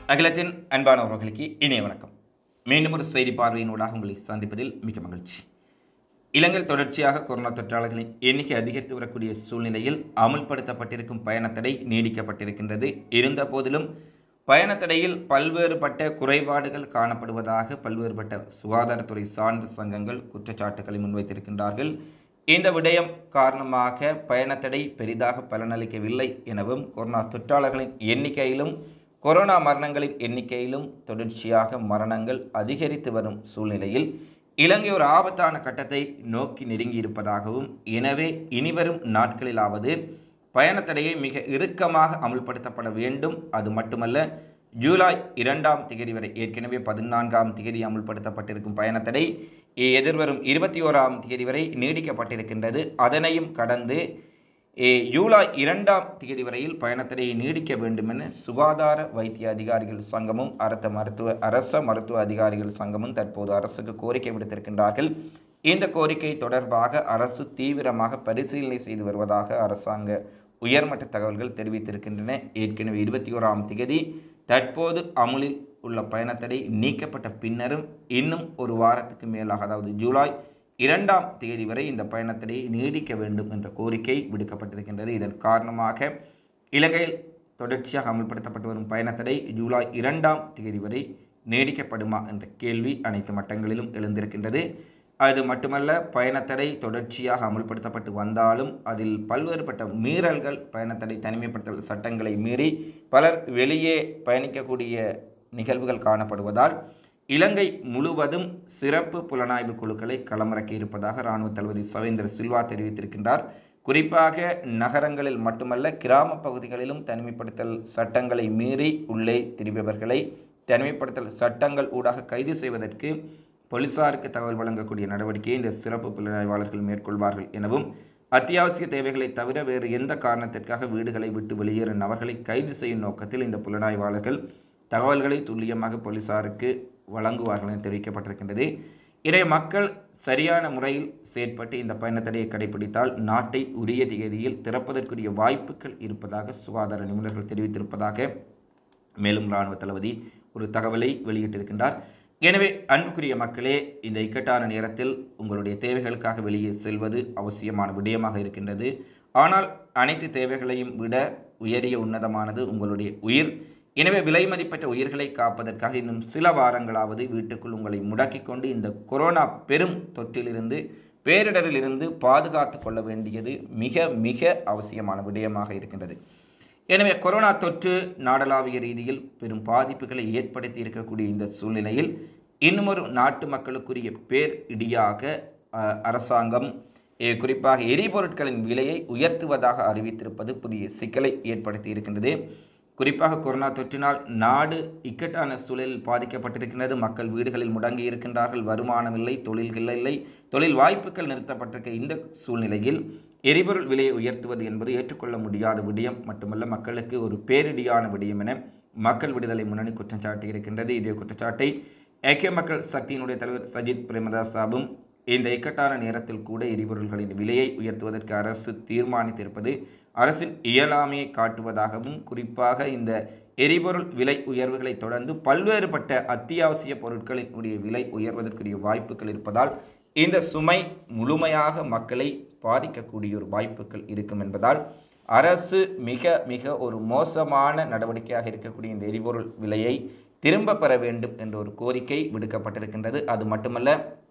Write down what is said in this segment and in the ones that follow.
அகிலத்தின் அன்பானவர்களுக்கு இனிய வணக்கம் மீண்டும் ஒரு செய்தி பார்வையினூடாக உங்களை சந்திப்பதில் மிக்க மகிழ்ச்சி இலங்கையில் தொடர்ச்சியாக கொரோனா தொற்றாளர்களின் எண்ணிக்கை அதிகரித்து வரக்கூடிய சூழ்நிலையில் அமுல்படுத்தப்பட்டிருக்கும் பயணத்தடை நீடிக்கப்பட்டிருக்கின்றது இருந்த போதிலும் பயணத்தடையில் பல்வேறுபட்ட குறைபாடுகள் காணப்படுவதாக பல்வேறுபட்ட சுகாதாரத்துறை சார்ந்த சங்கங்கள் குற்றச்சாட்டுகளை முன்வைத்திருக்கின்றார்கள் இந்த விடயம் காரணமாக பயணத்தடை பெரிதாக பலனளிக்கவில்லை எனவும் கொரோனா தொற்றாளர்களின் எண்ணிக்கையிலும் கொரோனா மரணங்களின் எண்ணிக்கையிலும் தொடர்ச்சியாக மரணங்கள் அதிகரித்து வரும் சூழ்நிலையில் இலங்கை ஒரு ஆபத்தான கட்டத்தை நோக்கி நெருங்கி இருப்பதாகவும் எனவே இனிவரும் நாட்களிலாவது பயணத்தடையை மிக இறுக்கமாக அமுல்படுத்தப்பட வேண்டும் அது மட்டுமல்ல ஜூலை இரண்டாம் திகதி வரை ஏற்கனவே பதினான்காம் திகதி அமுல்படுத்தப்பட்டிருக்கும் பயணத்தடை எதிர்வரும் இருபத்தி ஓராம் தேதி வரை நீடிக்கப்பட்டிருக்கின்றது அதனையும் கடந்து ஏ, ஜூலை இரண்டாம் தேதி வரையில் பயணத்தடையை நீடிக்க வேண்டும் என சுகாதார வைத்திய அதிகாரிகள் சங்கமும் அரச மருத்துவ அரச மருத்துவ அதிகாரிகள் சங்கமும் தற்போது அரசுக்கு கோரிக்கை விடுத்திருக்கின்றார்கள் இந்த கோரிக்கை தொடர்பாக அரசு தீவிரமாக பரிசீலனை செய்து வருவதாக அரசாங்க உயர்மட்ட தகவல்கள் தெரிவித்திருக்கின்றன ஏற்கனவே இருபத்தி ஓராம் திகதி தற்போது அமுலில் உள்ள பயணத்தடை நீக்கப்பட்ட பின்னரும் இன்னும் ஒரு வாரத்துக்கு மேலாக அதாவது ஜூலை இரண்டாம் தேதி வரை இந்த பயணத்தடையை நீடிக்க வேண்டும் என்ற கோரிக்கை விடுக்கப்பட்டிருக்கின்றது இதன் காரணமாக இலங்கையில் தொடர்ச்சியாக அமல்படுத்தப்பட்டு வரும் பயணத்தடை ஜூலை இரண்டாம் தேதி வரை நீடிக்கப்படுமா என்ற கேள்வி அனைத்து மட்டங்களிலும் எழுந்திருக்கின்றது அது மட்டுமல்ல பயணத்தடை தொடர்ச்சியாக அமுல்படுத்தப்பட்டு வந்தாலும் அதில் பல்வேறுபட்ட மீறல்கள் பயணத்தடை தனிமைப்படுத்தல் சட்டங்களை மீறி பலர் வெளியே பயணிக்கக்கூடிய நிகழ்வுகள் காணப்படுவதால் இலங்கை முழுவதும் சிறப்பு புலனாய்வு குழுக்களை களமிறக்கி இருப்பதாக இராணுவ தளபதி சவேந்திர சில்வா தெரிவித்திருக்கின்றார் குறிப்பாக நகரங்களில் மட்டுமல்ல கிராம பகுதிகளிலும் தனிமைப்படுத்தல் சட்டங்களை மீறி உள்ளே திரிபவர்களை தனிமைப்படுத்தல் சட்டங்கள் ஊடாக கைது செய்வதற்கு போலீசாருக்கு தகவல் வழங்கக்கூடிய நடவடிக்கையை இந்த சிறப்பு புலனாய்வாளர்கள் மேற்கொள்வார்கள் எனவும் அத்தியாவசிய தேவைகளை தவிர வேறு எந்த காரணத்திற்காக வீடுகளை விட்டு வெளியேறும் நபர்களை கைது செய்யும் நோக்கத்தில் இந்த புலனாய்வாளர்கள் தகவல்களை துல்லியமாக போலீசாருக்கு வழங்குவார்கள் என தெரிவிக்கப்பட்டிருக்கின்றது இடைய மக்கள் சரியான முறையில் செயற்பட்டு இந்த பயணத்தடையை கடைபிடித்தால் நாட்டை உரிய தேதியில் திறப்பதற்குரிய வாய்ப்புகள் இருப்பதாக சுகாதார நிபுணர்கள் தெரிவித்திருப்பதாக மேலும் இராணுவ தளபதி ஒரு தகவலை வெளியிட்டிருக்கின்றார் எனவே அன்புக்குரிய மக்களே இந்த இக்கட்டான நேரத்தில் உங்களுடைய தேவைகளுக்காக வெளியே செல்வது அவசியமான விடயமாக இருக்கின்றது ஆனால் அனைத்து தேவைகளையும் விட உயரிய உன்னதமானது உங்களுடைய உயிர் எனவே விலை மதிப்பற்ற உயிர்களை காப்பதற்காக இன்னும் சில வாரங்களாவது வீட்டுக்குள் உங்களை முடக்கிக் கொண்டு இந்த கொரோனா பெரும் தொற்றிலிருந்து பேரிடரிலிருந்து பாதுகாத்து கொள்ள வேண்டியது மிக மிக அவசியமான விடயமாக இருக்கின்றது எனவே கொரோனா தொற்று நாடளாவிய ரீதியில் பெரும் பாதிப்புகளை ஏற்படுத்தி இருக்கக்கூடிய இந்த சூழ்நிலையில் இன்னும் ஒரு நாட்டு மக்களுக்குரிய பேர் இடியாக அஹ், அரசாங்கம் எ, குறிப்பாக எரிபொருட்களின் விலையை உயர்த்துவதாக அறிவித்திருப்பது புதிய சிக்கலை ஏற்படுத்தி இருக்கின்றது குறிப்பாக கொரோனா தொற்றினால் நாடு இக்கட்டான சூழலில் பாதிக்கப்பட்டிருக்கின்றது மக்கள் வீடுகளில் முடங்கி இருக்கின்றார்கள் வருமானம் இல்லை தொழில்கள் இல்லை தொழில் வாய்ப்புகள் நிறுத்தப்பட்டிருக்க இந்த சூழ்நிலையில் எரிபொருள் விலையை உயர்த்துவது என்பது ஏற்றுக்கொள்ள முடியாத விடயம் மட்டுமல்ல மக்களுக்கு ஒரு பேரிடியான விடயம் என மக்கள் விடுதலை முன்னணி குற்றம் சாட்டி இருக்கின்றது இதே குற்றச்சாட்டை ஐக்கிய மக்கள் சக்தியினுடைய தலைவர் சஜித் பிரேமதாசாவும் இந்த இக்கட்டான நேரத்தில் கூட எரிபொருள்களின் விலையை உயர்த்துவதற்கு அரசு தீர்மானித்திருப்பது அரசின் இயலாமையை காட்டுவதாகவும் குறிப்பாக இந்த எரிபொருள் விலை உயர்வுகளை தொடர்ந்து பல்வேறுபட்ட அத்தியாவசிய பொருட்களினுடைய விலை உயர்வதற்குரிய வாய்ப்புகள் இருப்பதால் இந்த சுமை முழுமையாக மக்களை பாதிக்கக்கூடிய ஒரு வாய்ப்புகள் இருக்கும் என்பதால் அரசு மிக மிக ஒரு மோசமான நடவடிக்கையாக இருக்கக்கூடிய இந்த எரிபொருள் விலையை திரும்ப பெற வேண்டும் என்ற ஒரு கோரிக்கை விடுக்கப்பட்டிருக்கின்றது அது மட்டுமல்ல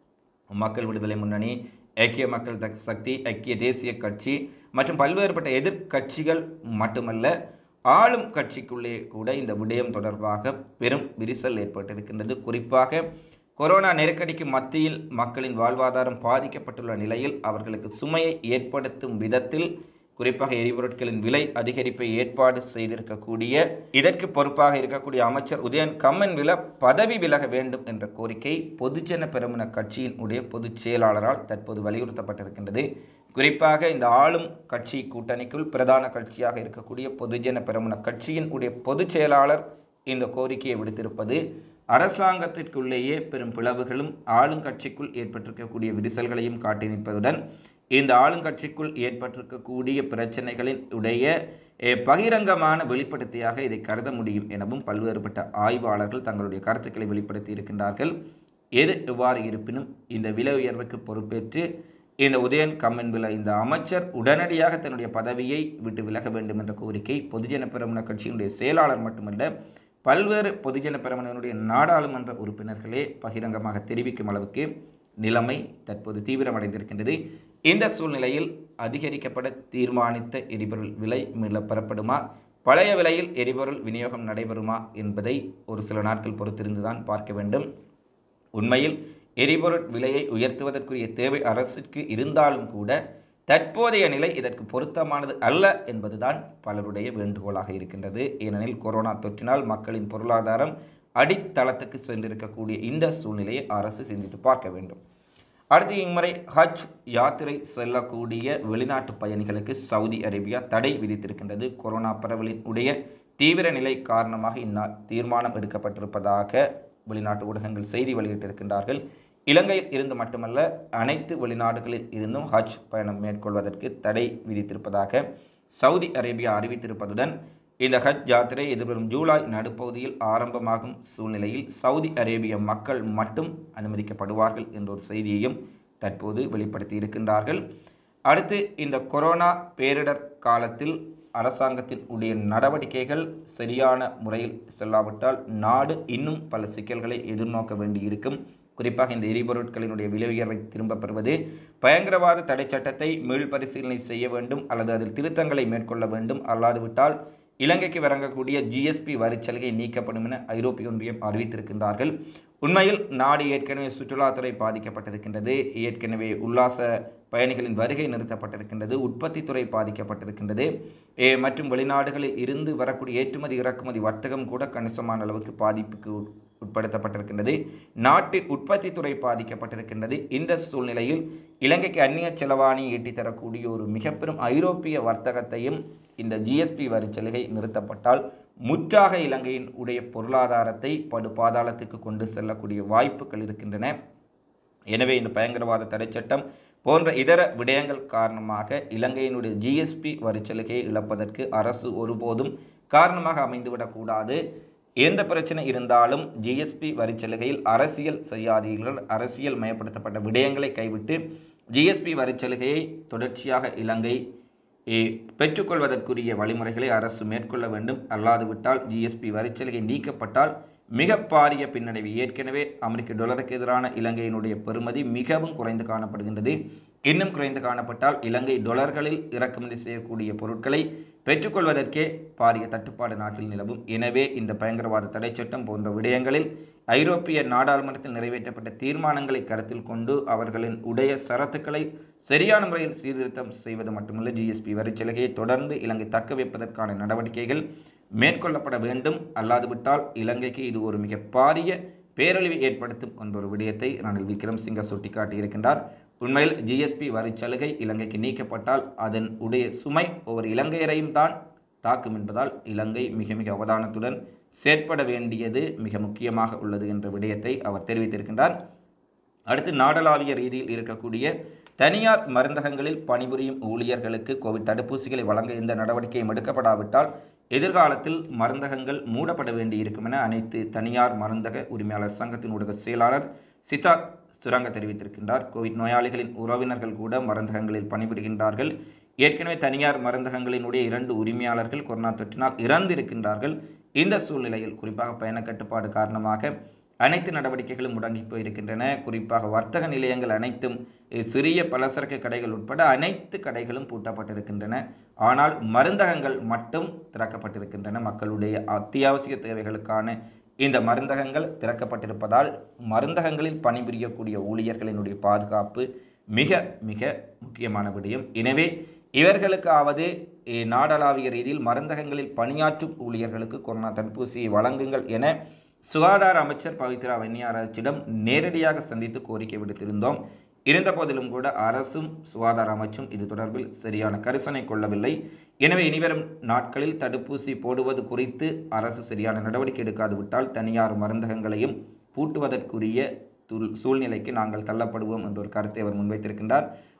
மக்கள் விடுதலை முன்னணி ஐக்கிய மக்கள் த- சக்தி ஐக்கிய தேசிய கட்சி மற்றும் பல்வேறுபட்ட எதிர்க்கட்சிகள் மட்டுமல்ல ஆளும் கட்சிக்குள்ளே கூட இந்த விடயம் தொடர்பாக பெரும் விரிசல் ஏற்பட்டிருக்கின்றது குறிப்பாக கொரோனா நெருக்கடிக்கு மத்தியில் மக்களின் வாழ்வாதாரம் பாதிக்கப்பட்டுள்ள நிலையில் அவர்களுக்கு சுமையை ஏற்படுத்தும் விதத்தில் குறிப்பாக எரிபொருட்களின் விலை அதிகரிப்பை ஏற்பாடு செய்திருக்கக்கூடிய இதற்கு பொறுப்பாக இருக்கக்கூடிய அமைச்சர் உதயன் கம்மன் வில பதவி விலக வேண்டும் என்ற கோரிக்கை பொதுஜன பெருமன கட்சியின் உடைய பொதுச் செயலாளரால் தற்போது வலியுறுத்தப்பட்டிருக்கின்றது குறிப்பாக இந்த ஆளும் கட்சி கூட்டணிக்குள் பிரதான கட்சியாக இருக்கக்கூடிய பொதுஜன பெருமன கட்சியின் உடைய பொதுச் செயலாளர் இந்த கோரிக்கையை விடுத்திருப்பது அரசாங்கத்திற்குள்ளேயே பெரும் பிளவுகளும் ஆளுங்கட்சிக்குள் ஏற்பட்டிருக்கக்கூடிய விரிசல்களையும் காட்டி நிற்பதுடன் இந்த ஆளுங்கட்சிக்குள் ஏற்பட்டிருக்கக்கூடிய பிரச்சனைகளின் உடைய eh, பகிரங்கமான வெளிப்படுத்தியாக இதை கருத முடியும் எனவும் பல்வேறுபட்ட ஆய்வாளர்கள் தங்களுடைய கருத்துக்களை வெளிப்படுத்தி இருக்கின்றார்கள் எது எவ்வாறு இருப்பினும் இந்த விலை உயர்வுக்கு பொறுப்பேற்று இந்த உதயன் கம்மன்பில இந்த அமைச்சர் உடனடியாக தன்னுடைய பதவியை விட்டு விலக வேண்டும் என்ற கோரிக்கை பொதுஜன பெரமுன கட்சியினுடைய செயலாளர் மட்டுமல்ல பல்வேறு பொதுஜன பெரமுனனுடைய நாடாளுமன்ற உறுப்பினர்களே பகிரங்கமாக தெரிவிக்கும் அளவுக்கு நிலைமை தற்போது தீவிரமடைந்திருக்கின்றது இந்த சூழ்நிலையில் அதிகரிக்கப்பட தீர்மானித்த எரிபொருள் விலை மீள பெறப்படுமா பழைய விலையில் எரிபொருள் விநியோகம் நடைபெறுமா என்பதை ஒரு சில நாட்கள் பொறுத்திருந்துதான் பார்க்க வேண்டும் உண்மையில் எரிபொருள் விலையை உயர்த்துவதற்குரிய தேவை அரசுக்கு இருந்தாலும் கூட தற்போதைய நிலை இதற்கு பொருத்தமானது அல்ல என்பதுதான் பலருடைய வேண்டுகோளாக இருக்கின்றது ஏனெனில் கொரோனா தொற்றினால் மக்களின் பொருளாதாரம் அடித்தளத்துக்கு சென்றிருக்கக்கூடிய இந்த சூழ்நிலையை அரசு சிந்தித்து பார்க்க வேண்டும் அடுத்து இம்முறை ஹஜ் யாத்திரை செல்லக்கூடிய வெளிநாட்டு பயணிகளுக்கு சவுதி அரேபியா தடை விதித்திருக்கின்றது கொரோனா பரவலின் உடைய தீவிர நிலை காரணமாக இந்நா தீர்மானம் எடுக்கப்பட்டிருப்பதாக வெளிநாட்டு ஊடகங்கள் செய்தி வெளியிட்டிருக்கின்றார்கள் இலங்கையில் இருந்து மட்டுமல்ல அனைத்து வெளிநாடுகளில் இருந்தும் ஹஜ் பயணம் மேற்கொள்வதற்கு தடை விதித்திருப்பதாக சவுதி அரேபியா அறிவித்திருப்பதுடன் இந்த ஹஜ் யாத்திரை எதிர்வரும் ஜூலை நடுப்பகுதியில் ஆரம்பமாகும் சூழ்நிலையில் சவுதி அரேபிய மக்கள் மட்டும் அனுமதிக்கப்படுவார்கள் என்ற ஒரு செய்தியையும் தற்போது வெளிப்படுத்தி இருக்கின்றார்கள் அடுத்து இந்த கொரோனா பேரிடர் காலத்தில் அரசாங்கத்தின் உடைய நடவடிக்கைகள் சரியான முறையில் செல்லாவிட்டால் நாடு இன்னும் பல சிக்கல்களை எதிர்நோக்க வேண்டியிருக்கும் குறிப்பாக இந்த எரிபொருட்களினுடைய விலை உயர்வை திரும்பப் பெறுவது பயங்கரவாத தடை சட்டத்தை மீள்பரிசீலனை செய்ய வேண்டும் அல்லது அதில் திருத்தங்களை மேற்கொள்ள வேண்டும் அல்லாதுவிட்டால் இலங்கைக்கு வழங்கக்கூடிய ஜிஎஸ்பி வரிச்சலுகை நீக்கப்படும் என ஐரோப்பிய ஒன்றியம் அறிவித்திருக்கின்றார்கள் உண்மையில் நாடு ஏற்கனவே சுற்றுலாத்துறை பாதிக்கப்பட்டிருக்கின்றது ஏற்கனவே உல்லாச பயணிகளின் வருகை நிறுத்தப்பட்டிருக்கின்றது உற்பத்தித்துறை பாதிக்கப்பட்டிருக்கின்றது ஏ, மற்றும் வெளிநாடுகளில் இருந்து வரக்கூடிய ஏற்றுமதி இறக்குமதி வர்த்தகம் கூட கணிசமான அளவுக்கு பாதிப்புக்கு உட்- உட்படுத்தப்பட்டிருக்கின்றது நாட்டின் உற்பத்தித்துறை பாதிக்கப்பட்டிருக்கின்றது இந்த சூழ்நிலையில் இலங்கைக்கு அந்நிய செலவாணி ஈட்டித் தரக்கூடிய ஒரு மிக பெரும் ஐரோப்பிய வர்த்தகத்தையும் இந்த ஜிஎஸ்பி வரிச்சலுகை நிறுத்தப்பட்டால் முற்றாக இலங்கையின் உடைய பொருளாதாரத்தை படு பாதாளத்துக்கு கொண்டு செல்லக்கூடிய வாய்ப்புகள் இருக்கின்றன எனவே இந்த பயங்கரவாத தடை சட்டம் போன்ற இதர விடயங்கள் காரணமாக இலங்கையினுடைய ஜிஎஸ்பி வரிச்சலுகையை இழப்பதற்கு அரசு ஒருபோதும் காரணமாக அமைந்துவிடக்கூடாது எந்த பிரச்சனை இருந்தாலும் ஜிஎஸ்பி வரிச்சலுகையில் அரசியல் செய்யாதீர்கள் அரசியல் மயப்படுத்தப்பட்ட விடயங்களை கைவிட்டு ஜிஎஸ்பி வரிச்சலுகையை தொடர்ச்சியாக இலங்கை ஏ, பெற்றுக்கொள்வதற்குரிய வழிமுறைகளை அரசு மேற்கொள்ள வேண்டும் அல்லாது விட்டால் ஜிஎஸ்பி வரிச்சலுகை நீக்கப்பட்டால் மிக பாரிய பின்னடைவு ஏற்கனவே அமெரிக்க டாலருக்கு எதிரான இலங்கையினுடைய பெறுமதி மிகவும் குறைந்து காணப்படுகின்றது இன்னும் குறைந்து காணப்பட்டால் இலங்கை டாலர்களில் இறக்குமதி செய்யக்கூடிய பொருட்களை பெற்றுக்கொள்வதற்கே பாரிய தட்டுப்பாடு நாட்டில் நிலவும் எனவே இந்த பயங்கரவாத தடை சட்டம் போன்ற விடயங்களில் ஐரோப்பிய நாடாளுமன்றத்தில் நிறைவேற்றப்பட்ட தீர்மானங்களை கருத்தில் கொண்டு அவர்களின் உடைய சரத்துக்களை சரியான முறையில் சீர்திருத்தம் செய்வது மட்டுமல்ல ஜிஎஸ்பி வரிச்சலுகையை தொடர்ந்து இலங்கை தக்க வைப்பதற்கான நடவடிக்கைகள் மேற்கொள்ளப்பட வேண்டும் அல்லாதுவிட்டால் இலங்கைக்கு இது ஒரு மிக பாரிய பேரழிவை ஏற்படுத்தும் என்ற ஒரு விடயத்தை ரணில் விக்ரம்சிங்க சுட்டிக்காட்டியிருக்கின்றார் உண்மையில் ஜிஎஸ்பி வரிச்சலுகை இலங்கைக்கு நீக்கப்பட்டால் அதன் உடைய சுமை ஒவ்வொரு இலங்கையரையும் தான் தாக்கும் என்பதால் இலங்கை மிக மிக அவதானத்துடன் செயற்பட வேண்டியது மிக முக்கியமாக உள்ளது என்ற விடயத்தை அவர் தெரிவித்திருக்கின்றார் அடுத்து நாடளாவிய ரீதியில் இருக்கக்கூடிய தனியார் மருந்தகங்களில் பணிபுரியும் ஊழியர்களுக்கு கோவிட் தடுப்பூசிகளை வழங்க இந்த நடவடிக்கையும் எடுக்கப்படாவிட்டால் எதிர்காலத்தில் மருந்தகங்கள் மூடப்பட வேண்டியிருக்கும் என அனைத்து தனியார் மருந்தக உரிமையாளர் சங்கத்தின் ஊடக செயலாளர் சித்தார்த் சுரங்க தெரிவித்திருக்கின்றார் கோவிட் நோயாளிகளின் உறவினர்கள் கூட மருந்தகங்களில் பணிபுரிகின்றார்கள் ஏற்கனவே தனியார் மருந்தகங்களினுடைய இரண்டு உரிமையாளர்கள் கொரோனா தொற்றினால் இறந்திருக்கின்றார்கள் இந்த சூழ்நிலையில் குறிப்பாக பயண கட்டுப்பாடு காரணமாக அனைத்து நடவடிக்கைகளும் முடங்கி போயிருக்கின்றன குறிப்பாக வர்த்தக நிலையங்கள் அனைத்தும் அஹ், சிறிய பலசரக்கு கடைகள் உட்பட அனைத்து கடைகளும் பூட்டப்பட்டிருக்கின்றன ஆனால் மருந்தகங்கள் மட்டும் திறக்கப்பட்டிருக்கின்றன மக்களுடைய அத்தியாவசிய தேவைகளுக்கான இந்த மருந்தகங்கள் திறக்கப்பட்டிருப்பதால் மருந்தகங்களில் பணிபுரியக்கூடிய ஊழியர்களினுடைய பாதுகாப்பு மிக மிக முக்கியமான விடயம் எனவே இவர்களுக்காவது அஹ், நாடளாவிய ரீதியில் மருந்தகங்களில் பணியாற்றும் ஊழியர்களுக்கு கொரோனா தடுப்பூசியை வழங்குங்கள் என சுகாதார அமைச்சர் பவித்ரா வன்னியாராச்சிடம் நேரடியாக சந்தித்து கோரிக்கை விடுத்திருந்தோம் இருந்த போதிலும் கூட அரசும் சுகாதார அமைச்சும் இது தொடர்பில் சரியான கரிசனை கொள்ளவில்லை எனவே இனிவரும் நாட்களில் தடுப்பூசி போடுவது குறித்து அரசு சரியான நடவடிக்கை எடுக்காது விட்டால் தனியார் மருந்தகங்களையும் பூட்டுவதற்குரிய துல்- சூழ்நிலைக்கு நாங்கள் தள்ளப்படுவோம் என்ற ஒரு கருத்தை அவர் முன்வைத்திருக்கின்றார்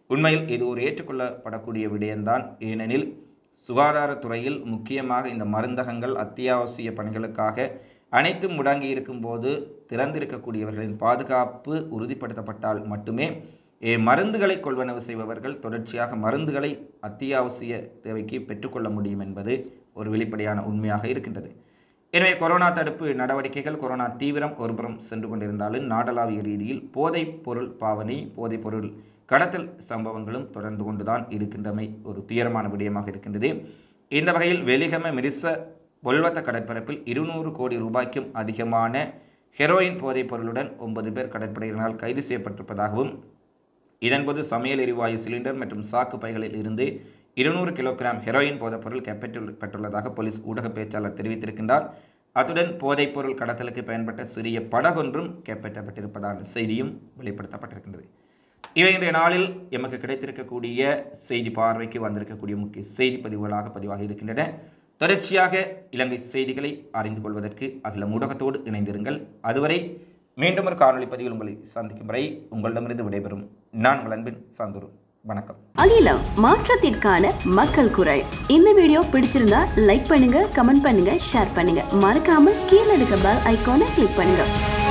உண்மையில் இது ஒரு ஏற்றுக்கொள்ளப்படக்கூடிய விடயம்தான் ஏனெனில் சுகாதாரத்துறையில் முக்கியமாக இந்த மருந்தகங்கள் அத்தியாவசிய பணிகளுக்காக அனைத்தும் முடங்கி இருக்கும்போது திறந்திருக்கக்கூடியவர்களின் பாதுகாப்பு உறுதிப்படுத்தப்பட்டால் மட்டுமே ஏ, மருந்துகளை கொள்வனவு செய்பவர்கள் தொடர்ச்சியாக மருந்துகளை அத்தியாவசிய தேவைக்கு பெற்றுக்கொள்ள முடியும் என்பது ஒரு வெளிப்படையான உண்மையாக இருக்கின்றது எனவே கொரோனா தடுப்பு நடவடிக்கைகள் கொரோனா தீவிரம் ஒருபுறம் சென்று கொண்டிருந்தாலும் நாடளாவிய ரீதியில் போதைப் பொருள் பாவனை போதைப் பொருள் கடத்தல் சம்பவங்களும் தொடர்ந்து கொண்டுதான் இருக்கின்றமை ஒரு துயரமான விடயமாக இருக்கின்றது இந்த வகையில் வெலிகம மிரிச பொல்வத்த கடற்பரப்பில் இருநூறு கோடி ரூபாய்க்கும் அதிகமான ஹெரோயின் போதைப் பொருளுடன் ஒன்பது பேர் கடற்படையினரால் கைது செய்யப்பட்டிருப்பதாகவும் இதன்போது சமையல் எரிவாயு சிலிண்டர் மற்றும் சாக்கு பைகளில் இருந்து இருநூறு கிலோகிராம் ஹெரோயின் போதைப்பொருள் கைப்பற்றப்பட்டுள்ளதாக போலீஸ் ஊடக பேச்சாளர் தெரிவித்திருக்கின்றார் அத்துடன் போதைப்பொருள் கடத்தலுக்கு பயன்பட்ட சிறிய படகொன்றும் கைப்பற்றப்பட்டிருப்பதான செய்தியும் வெளிப்படுத்தப்பட்டிருக்கின்றது இவை இன்றைய நாளில் எமக்கு கிடைத்திருக்கக்கூடிய செய்தி பார்வைக்கு வந்திருக்கக்கூடிய முக்கிய செய்தி பதிவுகளாக பதிவாகி இருக்கின்றன தொடர்ச்சியாக இலங்கை செய்திகளை அறிந்து கொள்வதற்கு அகில ஊடகத்தோடு இணைந்திருங்கள் அதுவரை மீண்டும் ஒரு காணொலி பதிவில் உங்களை சந்திக்கும் வரை உங்களிடமிருந்து விடைபெறும் நான் உங்கள் அன்பின் சாந்தூர் வணக்கம் அகிலம் மாற்றத்திற்கான மக்கள் குரல் இந்த வீடியோ பிடிச்சிருந்தா லைக் பண்ணுங்க கமெண்ட் பண்ணுங்க ஷேர் பண்ணுங்க மறக்காம கீழே இருக்க பெல் ஐகானை கிளிக் பண்ணுங்க